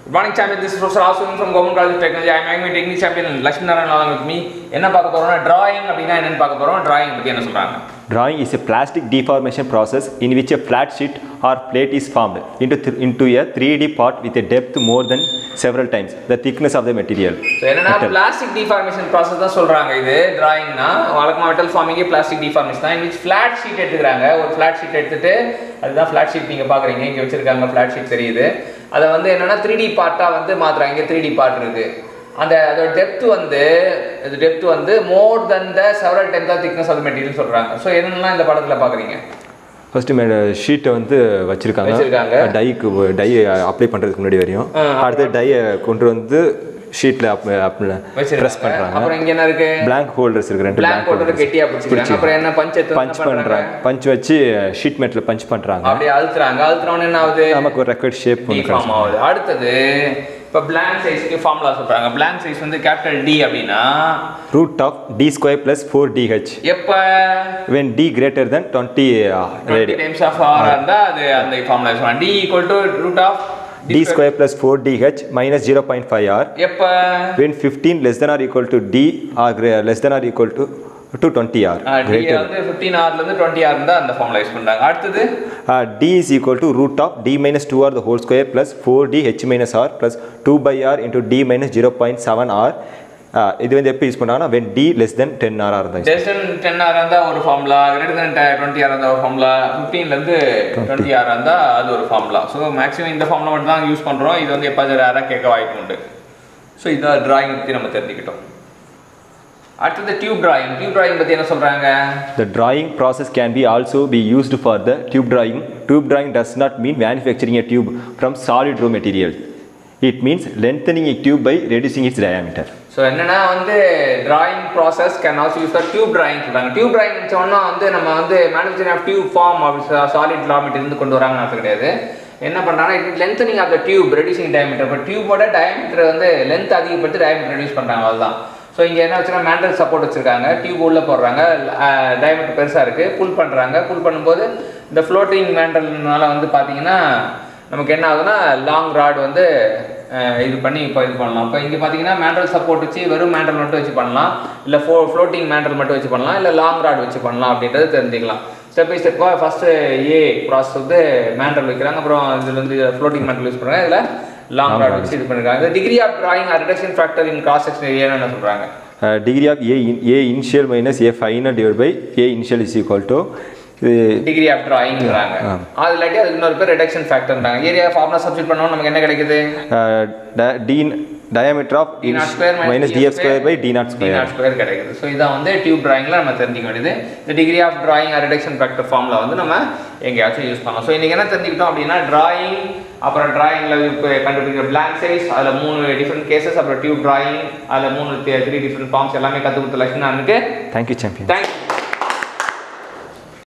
Good morning, champion. This is Professor Asun from Government College of Technology. I am having technique champion Lakshmi Narayan along with me. என்ன பார்க்க போறோம்னா drawing அப்படின்னா என்னன்னு பார்க்க போறோம் drawing பத்தி என்ன சொல்றாங்க Drawing is a plastic deformation process in which a flat sheet or plate is formed into, th- into a 3D part with a depth more than several times the thickness of the material. So என்னன்னா plastic deformation process தான் சொல்றாங்க இது டிராயிங்னா வழக்கமாக metal ஃபார்மிங்கே plastic deformation தான் இன்விச் flat sheet எடுத்துக்கிறாங்க ஒரு flat sheet எடுத்துட்டு அதுதான் ஃபிளாட் ஷீட் நீங்க பாக்குறீங்க இங்க வச்சிருக்காங்க ஃபிளாட் ஷீட் தெரியுது அதை வந்து என்னன்னா த்ரீ டி பார்ட்டாக வந்து மாத்துறாங்க இங்கே த்ரீ டி பார்ட் இருக்கு அந்த அதோட டெப்த் வந்து இது டெப்த் வந்து more than the several tenth of thickness of material சொல்றாங்க ஸோ என்னென்னலாம் இந்த படத்துல பாக்குறீங்க ஃபர்ஸ்ட் ஷீட்டை வந்து வச்சிருக்காங்க வச்சிருக்காங்க. டைக்கு டை அப்ளை பண்ணுறதுக்கு முன்னாடி வரையும் ஆ, அடுத்து டையை கொண்டு வந்து ஷீட்டில் ப்ரெஸ் வச்சிருக்காங்க பண்ணுறாங்க அப்புறம் இங்க என்ன இருக்கு blank ஹோல்டர்ஸ் இருக்கு ரெண்டு பிளாங்க் blank போட்டு கெட்டியா பிடிச்சிருக்காங்க அப்புறம் என்ன பஞ்ச் எடுத்து பஞ்ச் பண்ணுறாங்க பஞ்ச் வச்சு ஷீட் மெட்டில் பஞ்ச் பண்ணுறாங்க அப்படியே அழுத்துறாங்க அழுத்துறவொன்னே என்ன ஆகுது நமக்கு ஒரு ரெக்கார்ட் ஷேப் டி ஃபார்ம் ஆகுது அடுத்தது இப்போ blank சைஸ்க்கு ஃபார்முலா சொல்றாங்க blank சைஸ் வந்து கேபிட்டல் டி அப்படின்னா root of D square plus four D H எப்ப when D greater than twenty twenty times of R இருந்தா அது அந்த ஃபார்முலா சொல்லலாம் D equal to root of D square plus four D H minus zero point five R எப்ப when 15 less than or equal to d or greater less than or equal to to 20 r D greater வந்து fifteen ஆர்ல இருந்து twenty R இருந்தா அந்த formula use பண்றாங்க அடுத்தது uh, d is equal to root of d minus 2 r the whole square plus 4d h minus r plus 2 by r into d minus 0.7 r uh, இது வந்து எப்போ use பண்ணாங்கன்னா when d less than 10 r இருந்தா less than ten R இருந்தா ஒரு formula greater than twenty R இருந்தா ஒரு formula ஃபிஃப்டீன்ல இருந்து டுவெண்ட்டி ஆர் இருந்தா அது ஒரு ஃபார்முலா ஸோ மேக்ஸிமம் இந்த ஃபார்முலா மட்டும் தான் யூஸ் பண்றோம் இது வந்து எப்போ ரேராக கேட்க வாய்ப்பு உண்டு ஸோ இதான் டிராயிங் பற்றி நம்ம தெரிஞ்சுக்கிட்டோம் அடுத்தது டியூப் டிராயிங் டியூப் டிராயிங் பற்றி என்ன சொல்றாங்க The drawing process can be also be used for the tube drawing. Tube drawing does not mean manufacturing a tube from solid raw material. It means lengthening a tube by reducing its diameter. So என்னன்னா வந்து drawing process can also use for tube drawing சொல்றாங்க tube drawing வச்சோம்னா வந்து நம்ம வந்து manufacturing of tube form அப்படி solid raw இருந்து கொண்டு வராங்கன்னு அர்த்தம் கிடையாது என்ன பண்ணுறாங்கன்னா இது lengthening of the tube reducing diameter இப்போ டியூபோட டயமீட்டர் வந்து லென்த் அதிகப்படுத்தி டயமீட்டர் ரெடியூஸ் பண்ணுறாங்க அதுதான் ஸோ இங்கே என்ன வச்சுன்னா மேண்டல் சப்போர்ட் வச்சிருக்காங்க டியூப் உள்ளே போடுறாங்க டயமீட்டர் பெருசாக இருக்குது புல் பண்ணுறாங்க புல் பண்ணும்போது இந்த ஃப்ளோட்டிங் மேண்டல்னால வந்து பார்த்தீங்கன்னா நமக்கு என்ன ஆகுதுன்னா லாங் ராட் வந்து அஹ், இது பண்ணி இப்போ இது பண்ணலாம் இப்போ இங்கே பார்த்தீங்கன்னா மேண்டல் சப்போர்ட் வச்சு வெறும் மேண்டல் மட்டும் வச்சு பண்ணலாம் இல்லை ஃபோ ஃப்ளோட்டிங் மேண்டல் மட்டும் வச்சு பண்ணலாம் இல்லை லாங் ராட் வச்சு பண்ணலாம் அப்படின்றது தெரிஞ்சுக்கலாம் ஸ்டெப் பை ஸ்டெப்பாக ஃபஸ்ட்டு ஏ ப்ராசஸ் வந்து மேண்டல் வைக்கிறாங்க அப்புறம் இதில் வந்து ஃப்ளோட்டிங் மேண்டல் யூஸ் பண்ணுறாங்க இதில் லாங் ராட் வச்சு இது பண்ணிருக்காங்க degree of drawing reduction factor in cross section ஏரியான்னு என்ன சொல்கிறாங்க Uh, degree of a, in, a initial minus a final divided by a initial is equal to uh, degree of டிராயிங்கிறாங்க அது இல்லாட்டி அதுக்கு இன்னொரு பேர் ரிடக்ஷன் ஃபேக்டர்ன்றாங்க ஏரியா ஃபார்முலா சப்ஸ்டிட் பண்ணோம் நமக்கு என்ன கிடைக்குது uh, di- d diameter of d naught square minus df square by d naught D square. Naught square கிடைக்குது ஸோ இதான் வந்து டியூப் டிராயிங்கில் நம்ம தெரிஞ்சுக்க வேண்டியது இந்த degree of drawing reduction factor formula வந்து நம்ம எங்கேயாச்சும் யூஸ் பண்ணலாம் ஸோ இன்றைக்கி என்ன தெரிஞ்சுக்கிட்டோம் அப்படின்னா டிராயிங் அப்புறம் டிராயிங்கில் இப்போ கண்டுபிடிக்கிற பிளாங்க் சைஸ் அதில் மூணு டிஃப்ரெண்ட் கேசஸ் அப்புறம் டியூப் டிராயிங் அதில் மூணு த்ரீ டிஃப்ரெண்ட் ஃபார்ம்ஸ் எல்லாமே கற்றுக் கொடுத்த Lakshmi Thank you, champion. Thank you